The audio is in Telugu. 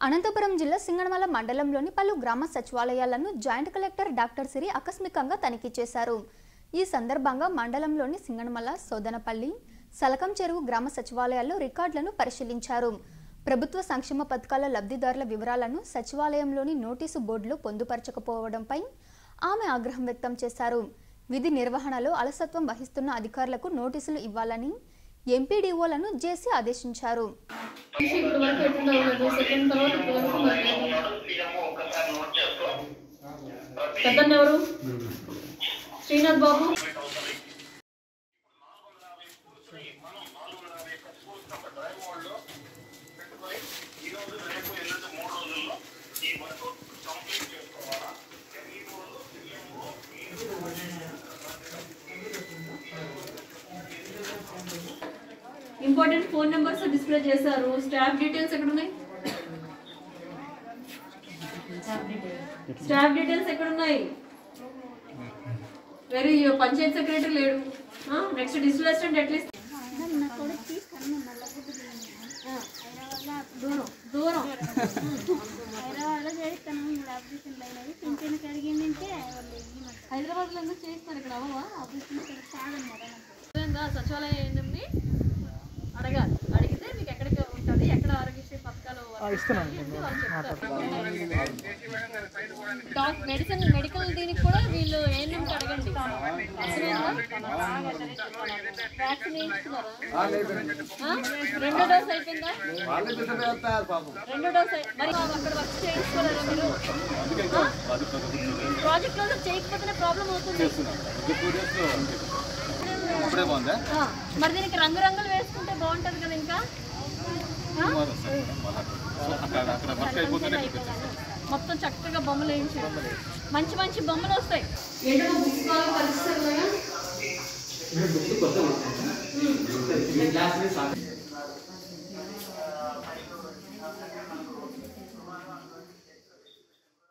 అనంతపురం జిల్లా సింగనమల మండలంలోని పలు గ్రామ సచివాలయాలను జాయింట్ కలెక్టర్ డాక్టర్ సిరి ఆకస్మికంగా తనిఖీ చేశారు ఈ సందర్భంగా మండలంలోని సింగనమల సోదనపల్లి సలకం చెరువు గ్రామ సచివాలయాల్లో రికార్డులను పరిశీలించారు ప్రభుత్వ సంక్షేమ పథకాల లబ్ధిదారుల వివరాలను సచివాలయంలోని నోటీసు బోర్డులో పొందుపరచకపోవడంపై ఆమె ఆగ్రహం వ్యక్తం చేశారు విధి నిర్వహణలో అలసత్వం వహిస్తున్న అధికారులకు నోటీసులు ఇవ్వాలని ఎంపీడీఓలను జేసీ ఆదేశించారు తీసి ఇప్పుడు వరకు ఎట్లుందో ఉన్నది సెకండ్ తర్వాత ఇప్పుడు వరకు మరి పెద్దన్న ఎవరు Srinath Babu important phone numbers display చేశారు స్టాఫ్ డీటెయిల్స్ ఎక్కడ ఉన్నాయి స్టాఫ్ డీటెయిల్స్ ఎక్కడ ఉన్నాయి వెరీ పంచాయత్ సెక్రటరీ లేడు నెక్స్ట్ డిజిటల్ అసిస్టెంట్ అట్లీస్ట్ దూరం దూరం హైదరాబాద్లో చేస్తాను ఇప్పుడు ఆపరేషన్ అయినది పింఛన్కి అడిగిందంటే వాళ్ళు ఇవ్వమంటారు హైదరాబాద్ లో ఎందుకు చేస్తున్నారు ఇక్కడ అవ్వవా ఆపరేషన్ ఇక్కడ కాదన్నమాట నాకు ఏందా సచివాలయం ఏంటండి అడగాలి అడిగితే మీకు ఎక్కడికి ఉంటుంది ఎక్కడ ఆరోగ్యశ్రీ పథకాలు డాక్టర్ మెడిసిన్ మెడికల్ దీనికి కూడా వీళ్ళు ఏంటంటే అడగండి వ్యాక్సిన్ వేయించుకున్నారా ఆ? రెండో డోస్ అయిపోయిందా రెండో డోస్ అయి- మరి అక్కడ వర్క్ చేయించుకోలేరా మీరు ప్రాజెక్ట్ లో చేయకపోతేనే ప్రాబ్లం అవుతుంది ఇప్పుడే బాగుందా ఆ, మరి దీనికి రంగు రంగులు వేసుకుంటే బాగుంటది కదా ఇంకా ఆ? అక్కడ అక్కడ వర్క్ అయిపోతేనే మొత్తం చక్కగా బొమ్మలు వేయించి మంచి మంచి బొమ్మలు వస్తాయి ఏంటో బుక్స్ బాగా పరిస్థితులు ఉన్నాయా?